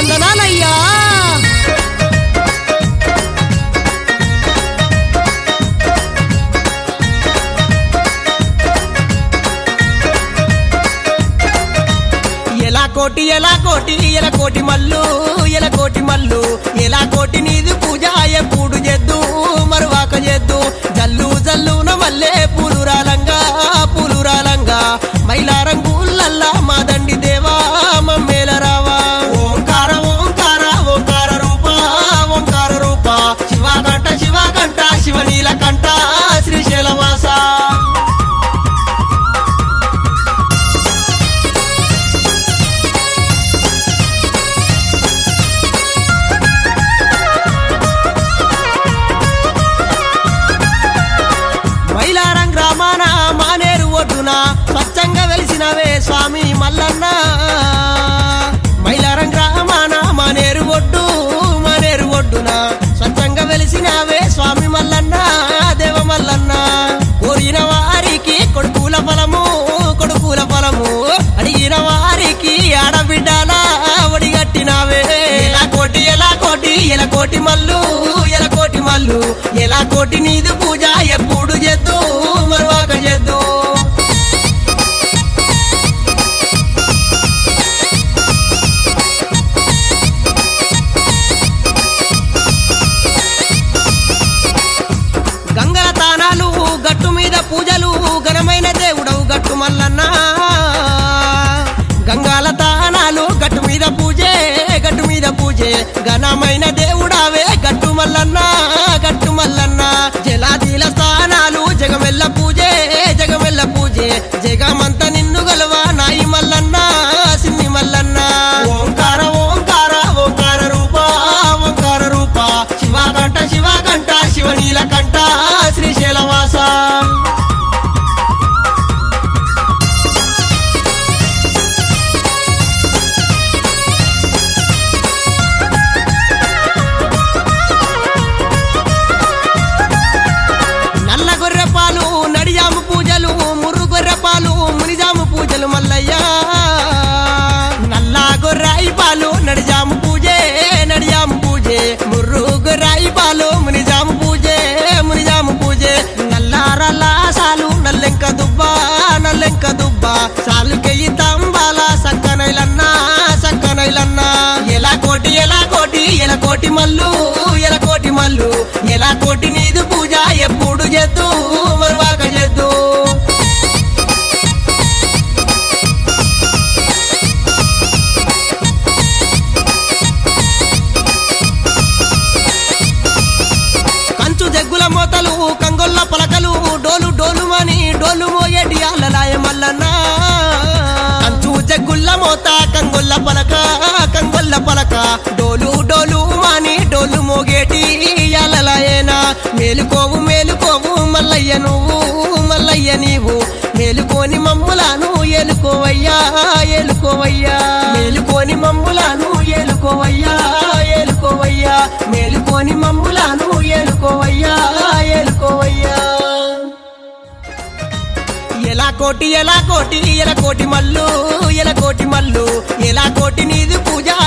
వందనాలయ్యా ఎలా కోటి ఎలా కోటి ఎలా కోటి మల్లు ఎలా కోటి మల్లు ఎలా కోటి నీది పూజ ఎప్పుడు చేద్దు మరువాక చేద్దు జల్లు జల్లున మల్లె పూలు రాలంగా పూలు రాలంగా మైలారంగులల్లా మా దండి దేవా మమ్మేల రావా ఓంకార ఓంకార ఓంకార రూప ఓంకార రూప శివకంఠ శివకంఠ శివనీల కంఠ శ్రీశైలవాస మైలారం గ్రామాన మానేరు ఒడ్డున స్వచ్ఛంగా వెలిసినవే స్వామి మల్లన్న మైలారం గ్రామాన మానేరు ఒడ్డు మానేరు ఒడ్డున స్వచ్ఛంగా వెలిసినవే స్వామి మల్లన్న దేవ మల్లన్న కోరిన వారికి కొడుకుల ఫలము కొడుకుల ఫలము అడిగిన వారికి ఆడబిడ్డల ఒడిగట్టినావే ఎలా కోటి ఎలా కోటి ఎలా కోటి మల్లు ఎలా కోటి మల్లు ఎలా కోటి నీదు పూజ ఎప్పుడు చేద్దు మరువాక చేద్దు గంగల తానాలు గట్టు మీద పూజలు ఘనమైన దేవుడవు గట్టు మల్లన్న గంగాల తానాలు గట్టు మీద పూజే గట్టు మీద పూజే ఘనమైన దేవుడావే గట్టు మల్లన్న గట్టు మల్లన్న జలాదీల స్థానాలు జగమెల్ల పూజే జగమెల్ల పూజే జగమంత నిన్ను గలవా నాయి మల్లన్న సిన్ని మల్లన్న ఓంకార ఓంకార ఓంకార రూప ఓంకార రూప శివకంఠ శివకంఠ శివనీల కంఠ శ్రీశైలవాస నల్ల గొర్రె పాలు నడిజాము పూజలు ముర్రు గొర్రె పాలు మునిజాము పూజలు మల్లయ్య నల్ల గొర్రాయి పాలు నడిజాము పూజే నడిజాము పూజే ముర్రు గొర్రాయి పాలు మునిజాము పూజే మునిజాము పూజే నల్లారల్లా సాలు నల్లెంక దుబ్బ నల్లెంక దుబ్బ సాలుకెయ్యి తంబాల సక్కనైలన్న సక్కనైలన్న ఎలా కోటి ఎలా కోటి ఎలా కోటి మల్లు ఎలా కోటి మల్లు ఎలా కోటి నీదు పూజ ఎప్పుడు చేద్దు మరువాక చేద్దు కంచు జగ్గుల మోతలు కంగొల్ల పలకలు డోలు డోలు మని డోలు మోయేటి అల్లలాయ మల్లన్న కంచు జగ్గుల్ల మోత కంగొల్ల పలక కంగొల్ల పలక డోలు డోలు మాని డోలు మోగేటి అల్లలాయేనా మేలుకోవు మేలుకోవు మల్లయ్య నువ్వు మల్లయ్య నీవు మేలుకోని మమ్ములను ఏలుకోవయ్యా ఏలుకోవయ్యా మేలుకోని మమ్ములను ఏలుకోవయ్యా ఏలుకోవయ్యా మేలుకోని మమ్ములను ఏలుకోవయ్యా ఏలుకోవయ్యా ఎలా కోటి ఎలా కోటి ఎలా కోటి మల్లు ఎలా కోటి మల్లు ఎలా కోటి నీది పూజ